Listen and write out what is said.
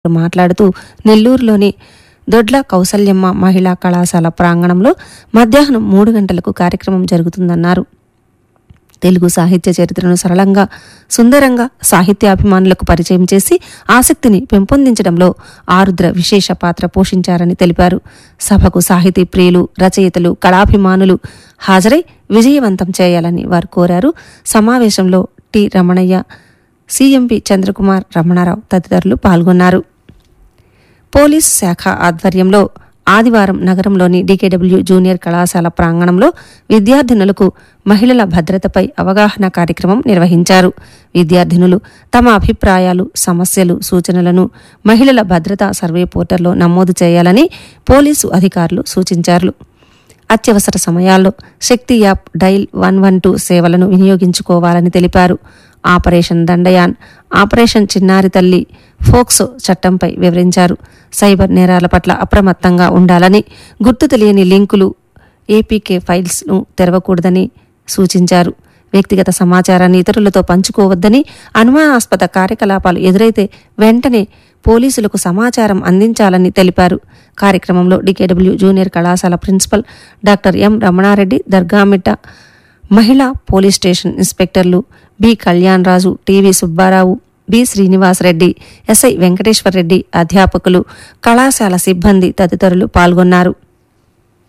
మాట్లాడుతూ నెల్లూరులోని దొడ్ల కౌసల్యమ్మ మహిళా కళాశాల ప్రాంగణంలో మధ్యాహ్నం మూడు గంటలకు కార్యక్రమం జరుగుతుందన్నారు తెలుగు సాహిత్య చరిత్రను సరళంగా సుందరంగా సాహిత్యాభిమానులకు పరిచయం చేసి ఆసక్తిని పెంపొందించడంలో ఆరుద్ర విశేష పాత్ర పోషించారని తెలిపారు సభకు సాహితీ ప్రియులు రచయితలు కళాభిమానులు హాజరై విజయవంతం చేయాలని వారు కోరారు సమావేశంలో టి రమణయ్య సిఎంపి చంద్రకుమార్ రమణారావు తదితరులు పాల్గొన్నారు పోలీస్ శాఖ ఆధ్వర్యంలో ఆదివారం నగరంలోని డీకేడబ్ల్యూ జూనియర్ కళాశాల ప్రాంగణంలో విద్యార్థినులకు మహిళల భద్రతపై అవగాహన కార్యక్రమం నిర్వహించారు విద్యార్థినులు తమ అభిప్రాయాలు సమస్యలు సూచనలను మహిళల భద్రతా సర్వే పోర్టల్లో నమోదు చేయాలని పోలీసు అధికారులు సూచించారు అత్యవసర సమయాల్లో Shakti app dial one one two సేవలను వినియోగించుకోవాలని తెలిపారు ఆపరేషన్ దండయాన్ ఆపరేషన్ చిన్నారి తల్లి ఫోక్సో చట్టంపై వివరించారు సైబర్ నేరాల పట్ల అప్రమత్తంగా ఉండాలని గుర్తు తెలియని లింకులు ఏపీకే ఫైల్స్ను తెరవకూడదని సూచించారు వ్యక్తిగత సమాచారాన్ని ఇతరులతో పంచుకోవద్దని అనుమానాస్పద కార్యకలాపాలు ఎదురైతే వెంటనే పోలీసులకు సమాచారం అందించాలని తెలిపారు కార్యక్రమంలో డికేడబ్ల్యూ జూనియర్ కళాశాల principal doctor M Ramanareddy Dargamitta మహిళా పోలీస్ స్టేషన్ ఇన్స్పెక్టర్లు B Kalyan Raju TV Subbarao B Srinivasareddy SI Venkateswar Reddy అధ్యాపకులు కళాశాల సిబ్బంది తదితరులు పాల్గొన్నారు